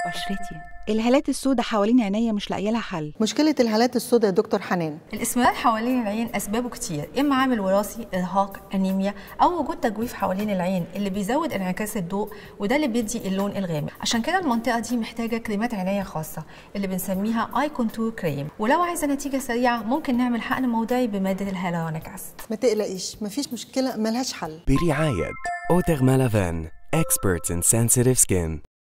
بشرتي الهالات السوداء حوالين عينيا مش لاقيه لها حل مشكلة الهالات السوداء يا دكتور حنان الاسمرار حوالين العين اسبابه كتير اما عامل وراثي ارهاق انيميا او وجود تجويف حوالين العين اللي بيزود انعكاس الضوء وده اللي بيدي اللون الغامق عشان كده المنطقه دي محتاجه كريمات عنايه خاصه اللي بنسميها اي كونتور كريم ولو عايزه نتيجه سريعه ممكن نعمل حقن موضعي بماده الهيالورونيك اسيد ما تقلقيش مفيش مشكلة ملهاش حل برعاية أوترمالافان Experts in Sensitive Skin